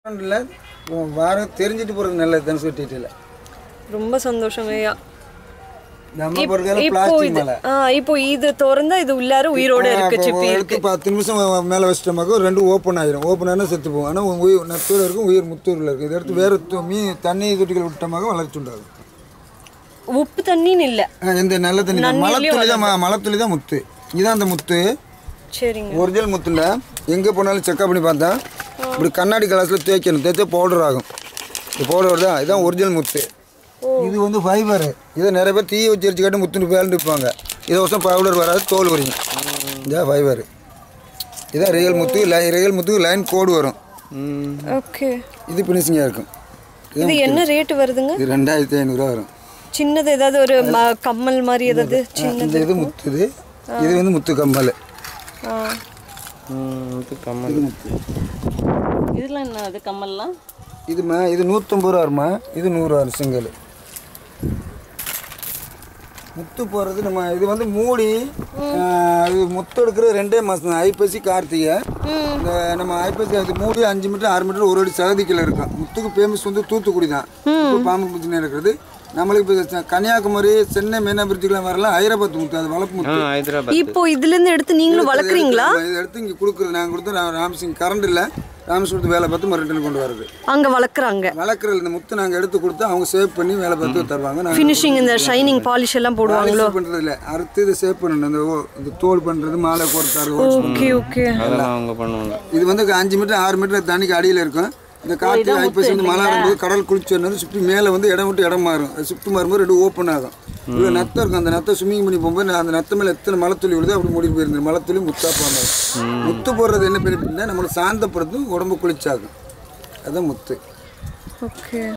இல்லை வாரம் தெரிஞ்சுட்டு போகிறது நல்லது தான் சொல்லிட்டு இல்லை ரொம்ப சந்தோஷம் ஐயா நம்ம பொறுக்கையில இப்போ பிளாஸ்டிக் இது மேலே ஆ இப்போ இது திறந்தா இது உள்ளார உயிரோட இருக்கு சிப்பி எடுத்து பத்து நிமிஷம் மேலே வச்சிட்டோமாக்கோ ரெண்டு ஓப்பன் ஆயிரும் ஓப்பன் ஆனால் செத்து போகும் ஆனால் உயிர் நத்தூர் இருக்கும் உயிர் முத்தூரில் இருக்குது இதை எடுத்து வேறு து- மீ தண்ணி தொட்டிகள் விட்டோமாக வளர்ச்சி உண்டாகும் உப்பு தண்ணின்னு இல்ல ஆ, இந்த நல்ல தண்ணி தான் மலை துளி தான் ம- மலை துளி தான் முத்து இதான் அந்த முத்து சரிங்க ஒரிஜினல் முத்துல எங்கே போனாலும் செக்அப் பண்ணி பார்த்தா இப்படி கண்ணாடி கிளாஸில் தேய்க்கணும் தேய்ச்சா பவுடர் ஆகும் இந்த பவுடர் வருதா இதான் ஒரிஜினல் முத்து இது வந்து ஃபைபர் இதை நிறைய பேர் தீ வச்சு எரிச்சு காட்டி முத்துன்னு பேருந்து விற்பாங்க இதை வருஷம் பவுடர் வராது தோல் வரும் இதான் ஃபைபர் இதான் ரியல் முத்து லை ரியல் முத்துக்கு லைன் கோடு வரும் ஓகே இது ஃபினிஷிங்காக இருக்கும் இது என்ன ரேட் வருதுங்க இது ரெண்டாயிரத்தி ஐநூறுரூவா வரும் சின்னது ஏதாவது ஒரு ம- கம்மல் மாதிரி ஏதாவது சின்ன இந்த இது முத்துது இது வந்து முத்து கம்மல் ஆ. இது கம்மல் இது முத்து இதெல்லாம் என்ன அது கம்மல்லாம் இதுமா இது நூற்றம்பது ரூபா வருமா இது நூறுரூவா வரும் சிங்கிள் முத்து போடுறது நம்ம இது வந்து மூடி ஆஹ், இது முத்து எடுக்கிறது ரெண்டே மாதம் தான் ஐப்பசி கார்த்திகை இந்த நம்ம ஐப்பசி அது மூடி அஞ்சு மீட்டர் ஆறு மீட்டர் ஒரு அடி சகதிக்கில் இருக்கும் முத்துக்கு ஃபேமஸ் வந்து தூத்துக்குடி தான் இப்போ பாம்பு பூச்சினே இருக்கிறது நம்மளுக்கு இப்போ கன்னியாகுமரி சென்னை மெயினா பிரிட்ஜுக்கெல்லாம் வரலாம் ஹைதராபாத் முத்து அது வளர்ப்பு முத்து ஹைதராபாத் இப்போ இதுல இருந்து எடுத்து நீங்களும் வளர்க்குறீங்களா இதை எடுத்து இங்கே கொடுக்குறது நாங்கள் கொடுத்து ரா- ராம்சிங் கரண்ட் இல்லை ராம்ஸ் கொடுத்து வேலை பார்த்து மறுபடியும் கொண்டு வர்றது அங்க வளர்க்குறாங்க வளர்க்குற இந்த முத்து நாங்கள் எடுத்து கொடுத்து அவங்க சேவ் பண்ணி வேலை பார்த்து தருவாங்க நாங்கள் ஃபினிஷிங் இந்த ஷைனிங் பாலிஷ் எல்லாம் போடுவாங்களோ பாலிஷ் பண்றது இல்ல அறுத்து இதை சேவ் பண்ணணும் இந்த ஓ- இந்த தோல் பண்றது மாலை கோர்த்தாரு ஓகே ஓகே அதெல்லாம் அவங்க பண்ணுவாங்க இது வந்து அஞ்சு மீட்டர் ஆறு மீட்டர் தண்ணிக்கு அடியில் இருக்கும் இந்த காற்று ஐப்பசி வந்து மழை வரும்போது கடல் குளிச்சு வந்து சுற்றி மேலே வந்து இடம் விட்டு இடம் மாறும் அது சுற்றி மாறும்போது ரெண்டு ஓப்பன் ஆகும் இவ்வளோ நத்தம் இருக்கும் அந்த நத்தை ஸ்விம்மிங் பண்ணி போகும்போது அந்த நத்த மேலே எத்தனை மலை துளி விழுது அப்படி மூடி போயிருந்தது மலை துளி முத்தா போகாமல் முத்து போடுறது என்ன பெனிஃபிட்னா நம்மளை சாந்தப்படுத்தும் உடம்பு குளிச்சாகும் அதுதான் முத்து ஓகே